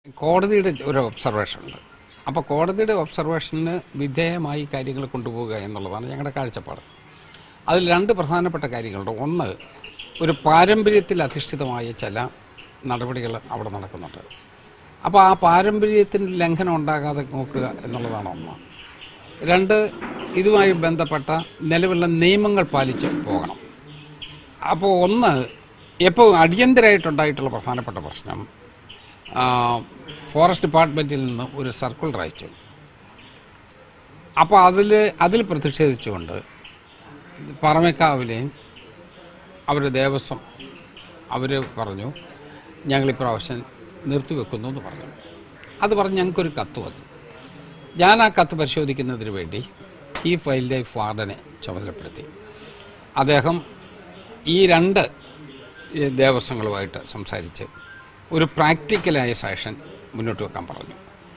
കോടതിയുടെ ഒരു ഒബ്സർവേഷൻ ഉണ്ട് അപ്പോൾ കോടതിയുടെ ഒബ്സർവേഷന് വിധേയമായി കാര്യങ്ങൾ കൊണ്ടുപോവുക എന്നുള്ളതാണ് ഞങ്ങളുടെ കാഴ്ചപ്പാട് അതിൽ രണ്ട് പ്രധാനപ്പെട്ട കാര്യങ്ങളുണ്ട് ഒന്ന് ഒരു പാരമ്പര്യത്തിൽ അധിഷ്ഠിതമായ ചില നടപടികൾ അവിടെ നടക്കുന്നുണ്ട് അപ്പോൾ ആ പാരമ്പര്യത്തിന് ലംഘനം ഉണ്ടാകാതെ നോക്കുക എന്നുള്ളതാണ് ഒന്ന് രണ്ട് ഇതുമായി ബന്ധപ്പെട്ട നിലവിലുള്ള നിയമങ്ങൾ പാലിച്ച് പോകണം അപ്പോൾ ഒന്ന് ഇപ്പോൾ അടിയന്തരമായിട്ടുണ്ടായിട്ടുള്ള പ്രധാനപ്പെട്ട പ്രശ്നം ആ, ഫോറസ്റ്റ് ഡിപ്പാർട്ട്മെൻറ്റിൽ നിന്ന് ഒരു സർക്കുലർ അയച്ചു അപ്പോൾ അതിൽ അതിൽ പ്രതിഷേധിച്ചുകൊണ്ട് പറമേക്കാവിലെയും അവരുടെ ദേവസ്വം അവർ പറഞ്ഞു ഞങ്ങളിപ്രാവശ്യം നിർത്തിവെക്കുന്നു എന്ന് പറഞ്ഞു അത് പറഞ്ഞ് ഞങ്ങൾക്കൊരു കത്ത് വന്നു ഞാൻ ആ കത്ത് പരിശോധിക്കുന്നതിന് വേണ്ടി ചീഫ് വൈൽഡ് ലൈഫ് വാർഡനെ ചുമതലപ്പെടുത്തി അദ്ദേഹം ഈ രണ്ട് ഈ ദേവസ്വങ്ങളുമായിട്ട് സംസാരിച്ച് ഒരു പ്രാക്ടിക്കലായ സജഷൻ മുന്നോട്ട് വെക്കാൻ പറഞ്ഞു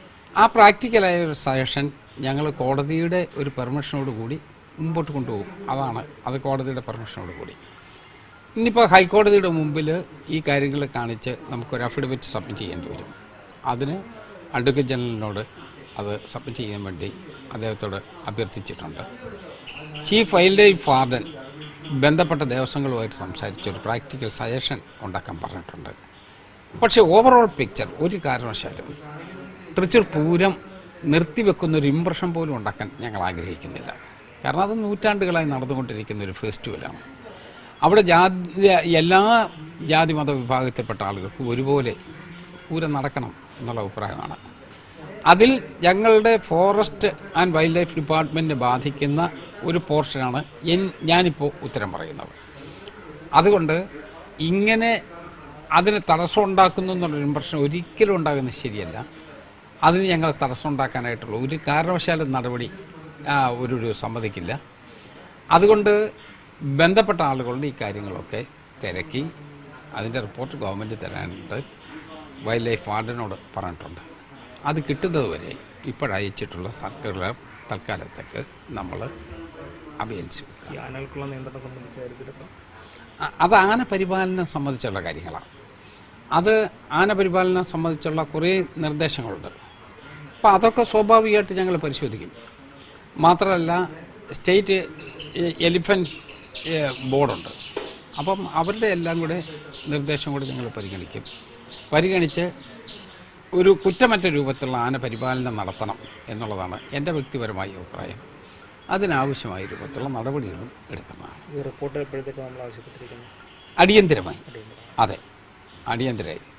ആ പ്രാക്ടിക്കലായ ഒരു സജഷൻ ഞങ്ങൾ കോടതിയുടെ ഒരു പെർമിഷനോട് കൂടി മുമ്പോട്ട് കൊണ്ടുപോകും അതാണ് അത് കോടതിയുടെ പെർമിഷനോട് കൂടി ഇന്നിപ്പോൾ ഹൈക്കോടതിയുടെ മുമ്പിൽ ഈ കാര്യങ്ങൾ കാണിച്ച് നമുക്കൊരു അഫിഡവിറ്റ് സബ്മിറ്റ് ചെയ്യേണ്ടി വരും അതിന് അഡ്വക്കേറ്റ് ജനറലിനോട് അത് സബ്മിറ്റ് ചെയ്യാൻ വേണ്ടി അദ്ദേഹത്തോട് അഭ്യർത്ഥിച്ചിട്ടുണ്ട് ചീഫ് വൈൽഡ് ലൈഫ് വാർഡൻ ബന്ധപ്പെട്ട ദേവസ്വങ്ങളുമായിട്ട് സംസാരിച്ച് ഒരു പ്രാക്ടിക്കൽ സജഷൻ ഉണ്ടാക്കാൻ പറഞ്ഞിട്ടുണ്ട് പക്ഷേ ഓവറോൾ പിക്ചർ ഒരു കാരണവശാലും തൃശ്ശൂർ പൂരം നിർത്തിവെക്കുന്ന ഒരു ഇമ്പ്രഷൻ പോലും ഉണ്ടാക്കാൻ ഞങ്ങൾ ആഗ്രഹിക്കുന്നില്ല കാരണം അത് നൂറ്റാണ്ടുകളായി നടന്നുകൊണ്ടിരിക്കുന്ന ഒരു ഫെസ്റ്റിവലാണ് അവിടെ ജാതി എല്ലാ ജാതി മത വിഭാഗത്തിൽപ്പെട്ട ആളുകൾക്കും ഒരുപോലെ പൂരം നടക്കണം എന്നുള്ള അഭിപ്രായമാണ് അതിൽ ഞങ്ങളുടെ ഫോറസ്റ്റ് ആൻഡ് വൈൽഡ് ലൈഫ് ഡിപ്പാർട്ട്മെൻറ്റിനെ ബാധിക്കുന്ന ഒരു പോർഷനാണ് എൻ ഞാനിപ്പോൾ ഉത്തരം പറയുന്നത് അതുകൊണ്ട് ഇങ്ങനെ അതിന് തടസ്സം ഉണ്ടാക്കുന്നു എന്നുള്ളൊരു ഇമ്പ്രഷൻ ഒരിക്കലും ഉണ്ടാകുന്നത് ശരിയല്ല അതിന് ഞങ്ങൾ തടസ്സം ഉണ്ടാക്കാനായിട്ടുള്ള ഒരു കാരണവശാലും നടപടി ആ, ഒരു ഒരു സമ്മതിക്കില്ല അതുകൊണ്ട് ബന്ധപ്പെട്ട ആളുകളുടെ ഈ കാര്യങ്ങളൊക്കെ തിരക്കി അതിൻ്റെ റിപ്പോർട്ട് ഗവൺമെൻറ് തരാനായിട്ട് വൈൽഡ് ലൈഫ് വാർഡനോട് പറഞ്ഞിട്ടുണ്ട് അത് കിട്ടുന്നത് വരെ ഇപ്പോഴയച്ചിട്ടുള്ള സർക്കുലർ തൽക്കാലത്തേക്ക് നമ്മൾ അഭിയൻസ് ഈ ആനകൾക്കുള്ള നിയന്ത്രണം സംബന്ധിച്ച കാര്യത്തിലൊക്കെ അ- അത് ആന പരിപാലനം സംബന്ധിച്ചുള്ള കാര്യങ്ങളാണ് അത് ആന പരിപാലനം സംബന്ധിച്ചുള്ള കുറേ നിർദ്ദേശങ്ങളുണ്ട് അപ്പോൾ അതൊക്കെ സ്വാഭാവികമായിട്ട് ഞങ്ങൾ പരിശോധിക്കും മാത്രമല്ല സ്റ്റേറ്റ് എലിഫൻറ്റ് ബോർഡുണ്ട് അപ്പം അവരുടെ എല്ലാം കൂടെ നിർദ്ദേശം കൂടി ഞങ്ങൾ പരിഗണിക്കും പരിഗണിച്ച് ഒരു കുറ്റമറ്റ രൂപത്തിലുള്ള ആന പരിപാലനം നടത്തണം എന്നുള്ളതാണ് എൻ്റെ വ്യക്തിപരമായ അഭിപ്രായം അതിനാവശ്യമായ രൂപത്തിലുള്ള നടപടികളും എടുക്കുന്നതാണ് ഈ റിപ്പോർട്ട് എപ്പോഴത്തേക്ക് നമ്മൾ ആവശ്യപ്പെട്ടിരിക്കുന്നത് അടിയന്തരമായി അതെ അടിയന്തരമായി